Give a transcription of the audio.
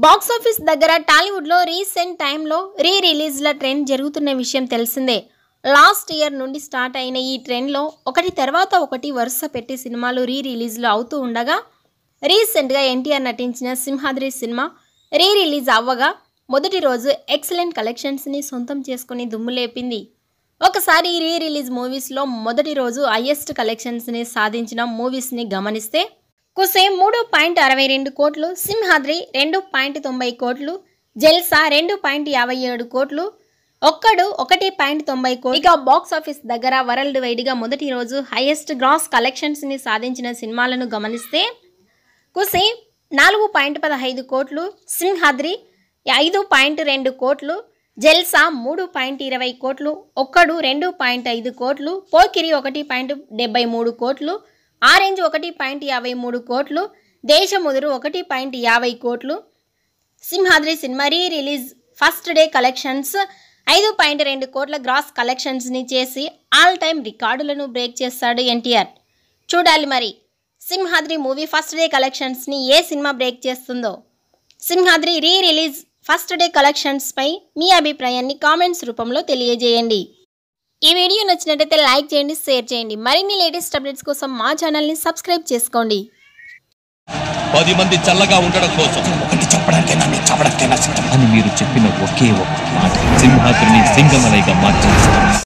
box office దగ్గర టాలీవుడ్లో recent టైంలో రీ రిలీజ్ల ట్రెండ్ జరుగుతున్న విషయం తెలిసిందే లాస్ట్ ఇయర్ నుండి స్టార్ట్ అయిన ఈ ట్రెండ్లో ఒకటి తర్వాత ఒకటి వరుస పెట్టి సినిమాలు రీ రిలీజ్లు అవుతూ ఉండగా రీసెంట్గా ఎన్టీఆర్ నటించిన సింహాద్రి సినిమా రీ రిలీజ్ అవ్వగా మొదటి రోజు ఎక్సలెంట్ కలెక్షన్స్ని సొంతం చేసుకుని దుమ్ము లేపింది ఒకసారి రీ రిలీజ్ మూవీస్లో మొదటి రోజు హయ్యెస్ట్ కలెక్షన్స్ని సాధించిన మూవీస్ని గమనిస్తే కుసే మూడు పాయింట్ అరవై రెండు కోట్లు సింహాద్రి రెండు పాయింట్ తొంభై కోట్లు జల్సా రెండు పాయింట్ యాభై ఏడు కోట్లు ఒక్కడు ఒకటి పాయింట్ తొంభై కోట్లు ఇక బాక్స్ ఆఫీస్ దగ్గర వరల్డ్ వైడ్గా మొదటి రోజు హైయెస్ట్ గ్రాస్ కలెక్షన్స్ని సాధించిన సినిమాలను గమనిస్తే కుసి నాలుగు పాయింట్ పదహైదు కోట్లు సింహాద్రి ఐదు పాయింట్ రెండు కోట్లు జల్సా మూడు పాయింట్ ఇరవై కోట్లు ఒక్కడు రెండు పాయింట్ ఐదు కోట్లు పోకిరి ఒకటి పాయింట్ డెబ్బై మూడు కోట్లు ఆరెంజ్ ఒకటి పాయింట్ యాభై మూడు కోట్లు దేశముదురు ఒకటి పాయింట్ యాభై కోట్లు Simhadri cinema re release first day collections ఐదు పాయింట్ రెండు కోట్ల గ్రాస్ కలెక్షన్స్ని చేసి ఆల్ టైమ్ రికార్డులను బ్రేక్ చేస్తాడు ఎన్టీఆర్ చూడాలి మరి సింహాద్రి మూవీ ఫస్ట్ డే కలెక్షన్స్ని ఏ సినిమా బ్రేక్ చేస్తుందో Simhadri re release first day కలెక్షన్స్పై మీ అభిప్రాయాన్ని కామెంట్స్ రూపంలో తెలియజేయండి ఈ వీడియో నచ్చినట్టయితే లైక్ చేయండి షేర్ చేయండి మరిన్ని లేటెస్ట్ అప్డేట్స్ కోసం మా ఛానల్ని సబ్స్క్రైబ్ చేసుకోండి పది మంది చల్లగా ఉండడం కోసం ఒకటి చెప్పడానికైనా మీరు చెప్పడానికైనా సిద్ధం అని మీరు చెప్పిన ఒకే ఒక్క మాట సింహాద్రిని సింగమలైగా మార్చేస్తారు